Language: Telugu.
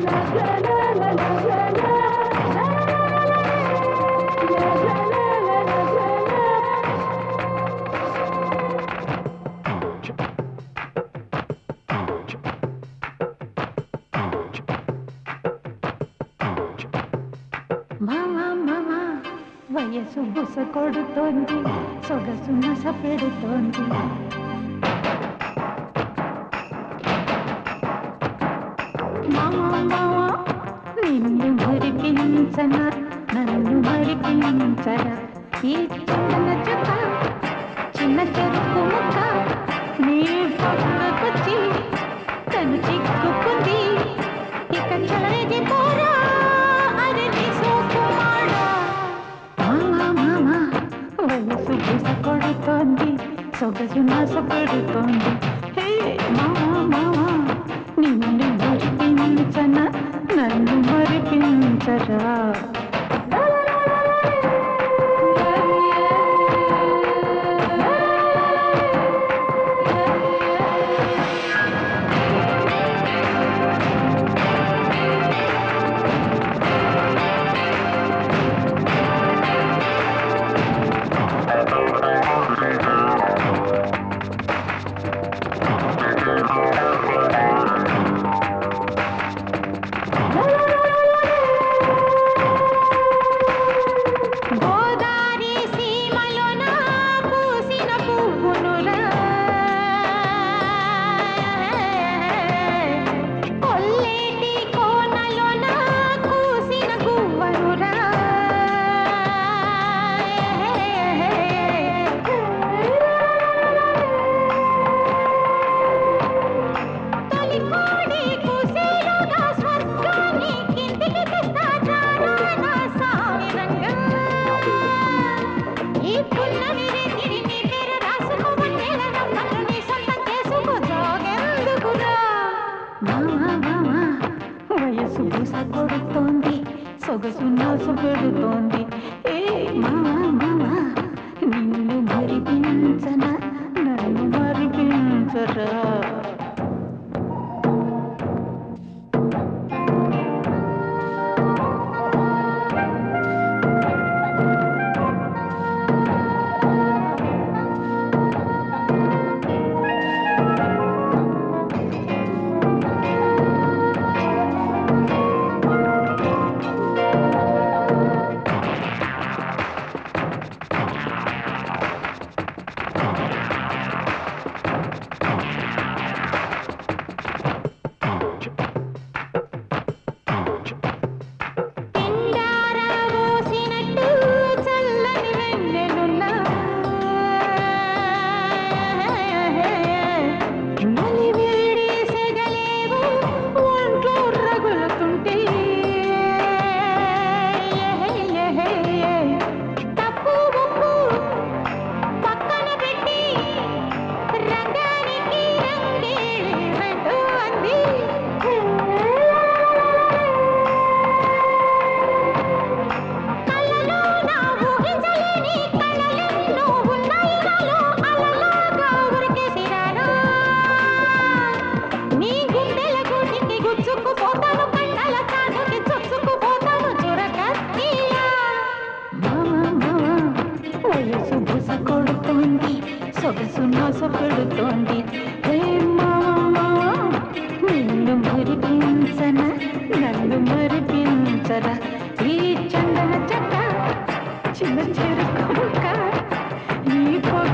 మామా మామా వయసు బుస కొడుతోంది సొగసు నస పెడుతోంది మామా మామా నిన్ను మరిపించన నన్ను మరిపించరా ఈ చిన్న చుక్క చిన్న చెరుకు ముక్క నీ పక్కకొచ్చి తను చిక్కుకుంది ఇక చెలరేగి పోరా అరే నీ సోకుమాడా మామా మామా వయసు బుస కొడుతోంది సొగసు నస పెడుతోంది హే మామా మామా నిన్ను మరిపించన నన్ను మరిపించరా గోదారి సీమలోన పూసిన పువ్వునురా కొల్లేటి కోనలోన కూసిన గువ్వనురా తొలి కోడి కుసేలుగా స్వర్గాన్ని కిందికి తెస్తా జానా నా సామిరంగా. ఈ పున్నమి రేతిరి నీ పేరు రాసుకో వందేల నమ్మలు నీ సొంతం చేసుకో జోగెందుకురా? మావా, మావా, వయసు బుస కొడుతోంది సొగసు నాసు పెడుతోంది ఏ మావా మావా నిన్ను మరిపించన నన్ను మరిపించరా ఎండారా పోసినట్టు చల్లని వెన్నెలున్నా నలి వేడి సెగలేవు ఒంట్లో రగులుతుంటే తప్పు ఉప్పు పక్కన పెట్టి రంగానికి రంగే రెండు అంది కళ్ళలో నా ఊహించలేని కళ్ళలెన్నో ఉన్నాయి నాలో అలలాగా ఉరికేసిరాను. నీ గుండెల గూటికి గుచ్చుకుపోతాను, కళ్ళల చాటుకి చొచ్చుకుపోతాను చురకత్తిలా. మావా, మావా, వయసు బుస కొడుతోంది సొగసు నొస పెడుతోంది హే మావా, మావా, నిన్ను మరిపించన నన్ను మరిపించరా ఈ చందన చెక్క చిన్న చెరుకు ముక్క ఈ పొ